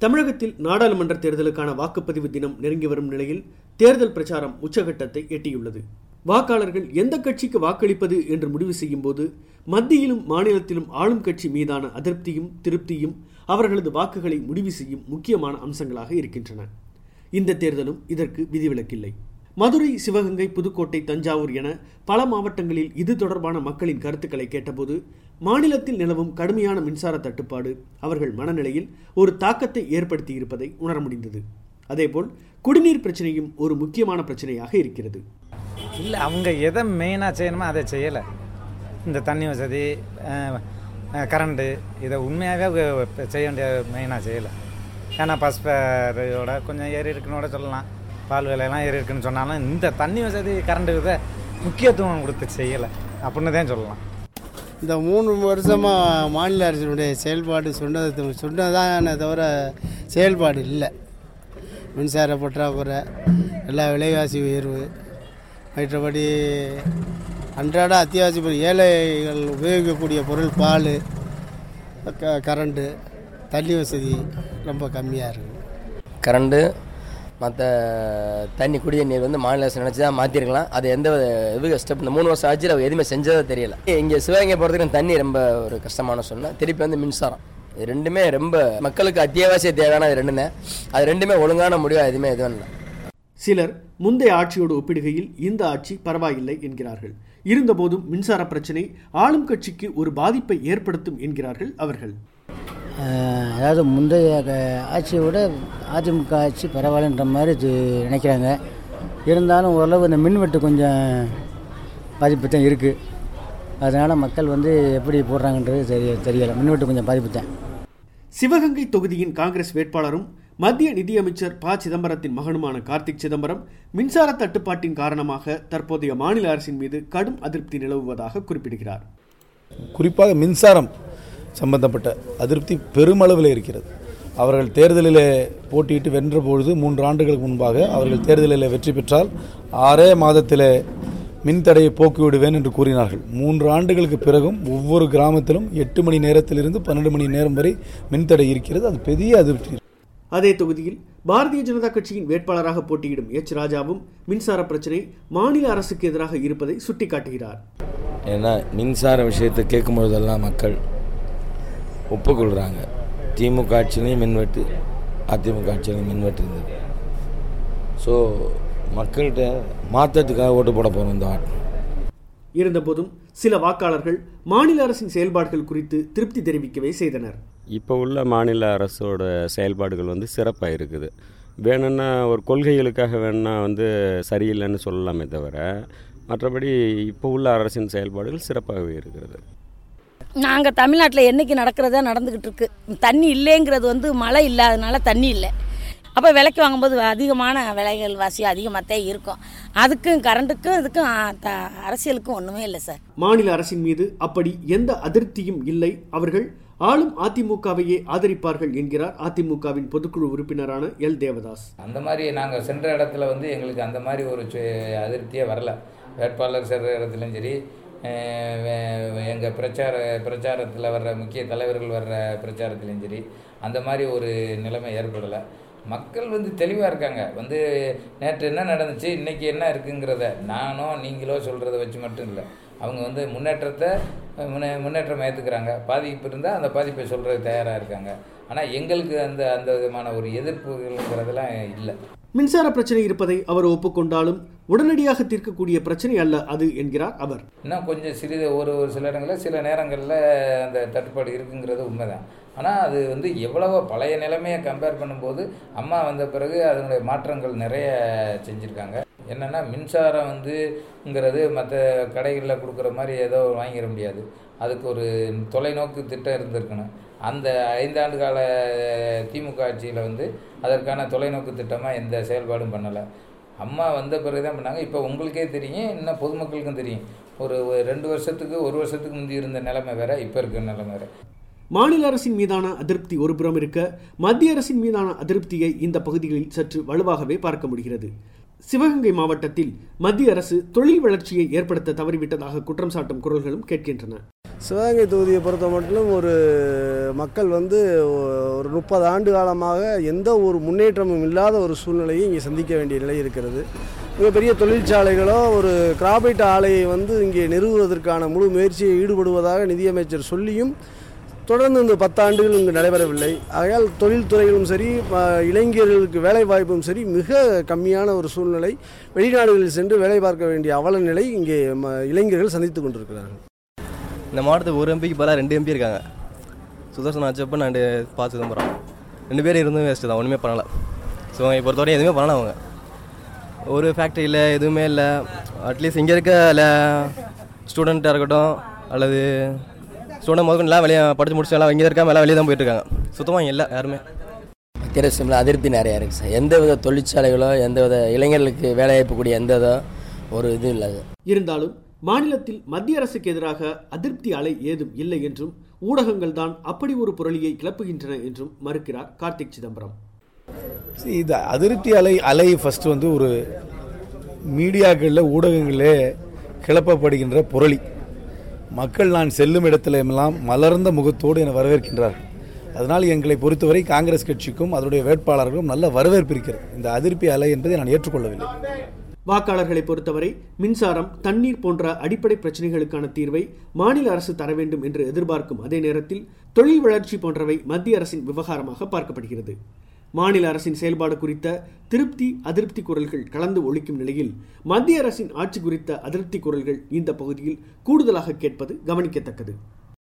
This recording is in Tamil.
தமிழகத்தில் நாடாளுமன்ற தேர்தலுக்கான வாக்குப்பதிவு தினம் நெருங்கி வரும் நிலையில் தேர்தல் பிரச்சாரம் உச்சகட்டத்தை எட்டியுள்ளது வாக்காளர்கள் எந்த கட்சிக்கு வாக்களிப்பது என்று முடிவு செய்யும் போது மத்தியிலும் மாநிலத்திலும் ஆளும் கட்சி மீதான அதிருப்தியும் திருப்தியும் அவர்களது வாக்குகளை முடிவு செய்யும் முக்கியமான அம்சங்களாக இருக்கின்றன இந்த தேர்தலும் இதற்கு விதிவிலக்கில்லை மதுரை சிவகங்கை புதுக்கோட்டை தஞ்சாவூர் என பல மாவட்டங்களில் இது தொடர்பான மக்களின் கருத்துக்களை கேட்டபோது மாநிலத்தில் நிலவும் கடுமையான மின்சார தட்டுப்பாடு அவர்கள் மனநிலையில் ஒரு தாக்கத்தை ஏற்படுத்தி இருப்பதை உணர முடிந்தது அதேபோல் குடிநீர் பிரச்சனையும் ஒரு முக்கியமான பிரச்சனையாக இருக்கிறது இல்லை அவங்க எதை மெயினாக செய்யணுமோ அதை செய்யலை இந்த தண்ணி வசதி கரண்ட்டு இதை உண்மையாகவே செய்ய வேண்டிய மெயினாக செய்யலை ஏன்னா பஸ் ஃபேரோட கொஞ்சம் ஏறி இருக்குன்னு கூட சொல்லலாம் பால் விலையெல்லாம் ஏறி இருக்குன்னு சொன்னாலும் இந்த தண்ணி வசதி கரண்ட்டு இதை முக்கியத்துவம் கொடுத்து செய்யலை அப்படின்னு தான் சொல்லலாம் இந்த மூணு வருஷமாக மாநில அரசினுடைய செயல்பாடு சொன்னது சொன்னதான தவிர செயல்பாடு இல்லை மின்சார பற்றாக்குறை எல்லா விலைவாசி உயர்வு மற்றபடி அன்றாட அத்தியாவசிய பொருள் ஏழைகள் உபயோகிக்கக்கூடிய பொருள் பால் க கரண்ட்டு தண்ணி வசதி ரொம்ப கம்மியாக இருக்குது கரண்டு மற்ற தண்ணி குடிய நீர் வந்து மாநில அரசு நினச்சி தான் மாற்றிருக்கலாம் அது எந்த இது ஸ்டெப் இந்த மூணு வருஷம் ஆட்சியில் அவங்க எதுவுமே செஞ்சதே தெரியல இங்கே சிவகங்கை போகிறதுக்கு தண்ணி ரொம்ப ஒரு கஷ்டமான சொன்னால் திருப்பி வந்து மின்சாரம் இது ரெண்டுமே ரொம்ப மக்களுக்கு அத்தியாவசிய தேவையான இது ரெண்டுமே அது ரெண்டுமே ஒழுங்கான முடிவாக எதுவுமே எதுவும் இல்லை சிலர் முந்தைய ஆட்சியோடு ஒப்பிடுகையில் இந்த ஆட்சி பரவாயில்லை என்கிறார்கள் இருந்தபோதும் மின்சார பிரச்சனை ஆளும் கட்சிக்கு ஒரு பாதிப்பை ஏற்படுத்தும் என்கிறார்கள் அவர்கள் அதாவது முந்தைய ஆட்சியை விட அதிமுக ஆட்சி பரவாயில்லன்ற மாதிரி நினைக்கிறாங்க இருந்தாலும் ஓரளவு இந்த மின்வெட்டு கொஞ்சம் பாதிப்பு தான் இருக்குது அதனால் மக்கள் வந்து எப்படி போடுறாங்கன்றது தெரிய தெரியலை மின்வெட்டு கொஞ்சம் பாதிப்பு தான் சிவகங்கை தொகுதியின் காங்கிரஸ் வேட்பாளரும் மத்திய நிதியமைச்சர் ப சிதம்பரத்தின் மகனுமான கார்த்திக் சிதம்பரம் மின்சார தட்டுப்பாட்டின் காரணமாக தற்போதைய மாநில அரசின் மீது கடும் அதிருப்தி நிலவுவதாக குறிப்பிடுகிறார் குறிப்பாக மின்சாரம் சம்பந்தப்பட்ட அதிருப்தி பெருமளவில் இருக்கிறது அவர்கள் தேர்தலில் போட்டியிட்டு வென்ற பொழுது மூன்று ஆண்டுகளுக்கு முன்பாக அவர்கள் தேர்தலில் வெற்றி பெற்றால் ஆறே மாதத்தில் மின்தடையை போக்கிவிடுவேன் என்று கூறினார்கள் மூன்று ஆண்டுகளுக்கு பிறகும் ஒவ்வொரு கிராமத்திலும் எட்டு மணி நேரத்திலிருந்து பன்னெண்டு மணி நேரம் வரை மின்தடை இருக்கிறது அது பெரிய அதிருப்தி அதே தொகுதியில் பாரதிய ஜனதா கட்சியின் வேட்பாளராக போட்டியிடும் எச் ராஜாவும் மின்சார பிரச்சனை மாநில அரசுக்கு எதிராக இருப்பதை சுட்டிக்காட்டுகிறார் ஏன்னா மின்சார விஷயத்தை கேட்கும் பொழுதெல்லாம் மக்கள் ஒப்புக்கொள்கிறாங்க திமுக ஆட்சியிலையும் மின்வெட்டு அதிமுக ஆட்சியிலையும் மின்வெட்டு இருந்தது ஸோ மக்கள்கிட்ட மாற்றத்துக்காக ஓட்டு போட போகிறோம் இந்த வாட் இருந்தபோதும் சில வாக்காளர்கள் மாநில அரசின் செயல்பாடுகள் குறித்து திருப்தி தெரிவிக்கவே செய்தனர் இப்போ உள்ள மாநில அரசோட செயல்பாடுகள் வந்து சிறப்பாக இருக்குது வேணும்னா ஒரு கொள்கைகளுக்காக வேணும்னா வந்து சரியில்லைன்னு சொல்லலாமே தவிர மற்றபடி இப்போ உள்ள அரசின் செயல்பாடுகள் சிறப்பாகவே இருக்கிறது நாங்கள் தமிழ்நாட்டில் என்றைக்கு நடக்கிறதா நடந்துக்கிட்டு இருக்கு தண்ணி இல்லைங்கிறது வந்து மழை இல்லாதனால தண்ணி இல்லை அப்போ விலைக்கு வாங்கும்போது அதிகமான விலைகள் வாசி அதிகமாக தான் இருக்கும் அதுக்கும் கரண்ட்டுக்கும் இதுக்கும் அரசியலுக்கும் ஒன்றுமே இல்லை சார் மாநில அரசின் மீது அப்படி எந்த அதிருப்தியும் இல்லை அவர்கள் ஆளும் அதிமுகவையே ஆதரிப்பார்கள் என்கிறார் அதிமுகவின் பொதுக்குழு உறுப்பினரான எல் தேவதாஸ் அந்த மாதிரி நாங்கள் சென்ற இடத்துல வந்து எங்களுக்கு அந்த மாதிரி ஒரு அதிருப்தியே வரல வேட்பாளர் சென்ற இடத்துலையும் சரி எங்கள் பிரச்சார பிரச்சாரத்தில் வர்ற முக்கிய தலைவர்கள் வர்ற பிரச்சாரத்துலேயும் சரி அந்த மாதிரி ஒரு நிலைமை ஏற்படலை மக்கள் வந்து தெளிவாக இருக்காங்க வந்து நேற்று என்ன நடந்துச்சு இன்றைக்கி என்ன இருக்குங்கிறத நானோ நீங்களோ சொல்கிறத வச்சு மட்டும் இல்லை அவங்க வந்து முன்னேற்றத்தை முன்னே முன்னேற்றம் ஏற்றுக்கிறாங்க பாதிப்பு இருந்தால் அந்த பாதிப்பை சொல்கிறது தயாராக இருக்காங்க ஆனால் எங்களுக்கு அந்த அந்த விதமான ஒரு எதிர்ப்புகள்ங்கிறதெல்லாம் இல்லை மின்சார பிரச்சனை இருப்பதை அவர் ஒப்புக்கொண்டாலும் உடனடியாக தீர்க்கக்கூடிய பிரச்சனை அல்ல அது என்கிறார் அவர் இன்னும் கொஞ்சம் சிறிது ஒரு ஒரு சில இடங்களில் சில நேரங்களில் அந்த தட்டுப்பாடு இருக்குங்கிறது உண்மைதான் ஆனால் அது வந்து எவ்வளவோ பழைய நிலைமையை கம்பேர் பண்ணும்போது அம்மா வந்த பிறகு அதனுடைய மாற்றங்கள் நிறைய செஞ்சுருக்காங்க என்னென்னா மின்சாரம் வந்துங்கிறது மற்ற கடைகளில் கொடுக்குற மாதிரி ஏதோ வாங்கிட முடியாது அதுக்கு ஒரு தொலைநோக்கு திட்டம் இருந்திருக்கணும் அந்த ஐந்தாண்டு கால திமுக ஆட்சியில் வந்து அதற்கான தொலைநோக்கு திட்டமாக எந்த செயல்பாடும் பண்ணலை அம்மா வந்த பிறகு தான் பண்ணாங்க இப்போ உங்களுக்கே தெரியும் இன்னும் பொதுமக்களுக்கும் தெரியும் ஒரு ரெண்டு வருஷத்துக்கு ஒரு வருஷத்துக்கு முந்தி இருந்த நிலைமை வேற இப்போ இருக்கிற நிலைமை வேற மாநில அரசின் மீதான அதிருப்தி ஒருபுறம் இருக்க மத்திய அரசின் மீதான அதிருப்தியை இந்த பகுதிகளில் சற்று வலுவாகவே பார்க்க முடிகிறது சிவகங்கை மாவட்டத்தில் மத்திய அரசு தொழில் வளர்ச்சியை ஏற்படுத்த தவறிவிட்டதாக குற்றம் சாட்டும் குரல்களும் கேட்கின்றன சிவகங்கை தொகுதியை பொறுத்த மட்டும் ஒரு மக்கள் வந்து ஒரு முப்பது ஆண்டு காலமாக எந்த ஒரு முன்னேற்றமும் இல்லாத ஒரு சூழ்நிலையை இங்கே சந்திக்க வேண்டிய நிலை இருக்கிறது மிகப்பெரிய தொழிற்சாலைகளோ ஒரு கிராபைட் ஆலையை வந்து இங்கே நிறுவுவதற்கான முழு முயற்சியை ஈடுபடுவதாக நிதியமைச்சர் சொல்லியும் தொடர்ந்து இந்த பத்தாண்டுகள் இங்கு நடைபெறவில்லை ஆகையால் தொழில்துறைகளும் சரி ம- இளைஞர்களுக்கு வேலை வாய்ப்பும் சரி மிக கம்மியான ஒரு சூழ்நிலை வெளிநாடுகளில் சென்று வேலை பார்க்க வேண்டிய அவல நிலை இங்கே ம- இளைஞர்கள் சந்தித்துக் கொண்டிருக்கிறார்கள் இந்த மாவட்டத்துக்கு ஒரு எம்பிக்கு பதிலாக ரெண்டு எம்பி இருக்காங்க சுதர்சன் ஆச்சப்பன் அண்டு பா சிதம்பரம் ரெண்டு பேரும் இருந்தும் வேஸ்ட்டு தான் ஒன்றுமே பண்ணலை ஸோ பொறுத்தவரையும் எதுவுமே பண்ணல அவங்க ஒரு ஃபேக்ட்ரி இல்லை எதுவுமே இல்லை அட்லீஸ்ட் இங்கே இருக்க இல்லை ஸ்டூடெண்ட்டாக இருக்கட்டும் அல்லது ஸ்டூடெண்ட் முதல்ல எல்லாம் வெளியே படித்து முடிச்சு எல்லாம் இங்கே இருக்காம எல்லாம் வெளியே தான் போயிட்டுருக்காங்க சுத்தமாக இல்லை யாருமே மத்திய அரசுல அதிருப்தி நிறையா இருக்குது சார் எந்த வித தொழிற்சாலைகளோ எந்த வித இளைஞர்களுக்கு வேலைவாய்ப்பு கூடிய எந்த வித ஒரு இதுவும் இல்லை இருந்தாலும் மாநிலத்தில் மத்திய அரசுக்கு எதிராக அதிருப்தி அலை ஏதும் இல்லை என்றும் ஊடகங்கள் தான் அப்படி ஒரு புரளியை கிளப்புகின்றன என்றும் மறுக்கிறார் கார்த்திக் சிதம்பரம் See, இந்த அதிருப்தி அலை அலை ஃபர்ஸ்ட் வந்து ஒரு மீடியாக்களில் ஊடகங்களிலே கிளப்பப்படுகின்ற புரளி மக்கள் நான் செல்லும் இடத்துல எல்லாம் மலர்ந்த முகத்தோடு என வரவேற்கின்றார்கள் அதனால் எங்களை பொறுத்தவரை காங்கிரஸ் கட்சிக்கும் அதனுடைய வேட்பாளர்களும் நல்ல வரவேற்பு இருக்கிறது இந்த அதிருப்தி அலை என்பதை நான் ஏற்றுக்கொள்ளவில்லை வாக்காளர்களை பொறுத்தவரை மின்சாரம் தண்ணீர் போன்ற அடிப்படை பிரச்சனைகளுக்கான தீர்வை மாநில அரசு தர வேண்டும் என்று எதிர்பார்க்கும் அதே நேரத்தில் தொழில் வளர்ச்சி போன்றவை மத்திய அரசின் விவகாரமாக பார்க்கப்படுகிறது மாநில அரசின் செயல்பாடு குறித்த திருப்தி அதிருப்தி குரல்கள் கலந்து ஒழிக்கும் நிலையில் மத்திய அரசின் ஆட்சி குறித்த அதிருப்தி குரல்கள் இந்த பகுதியில் கூடுதலாக கேட்பது கவனிக்கத்தக்கது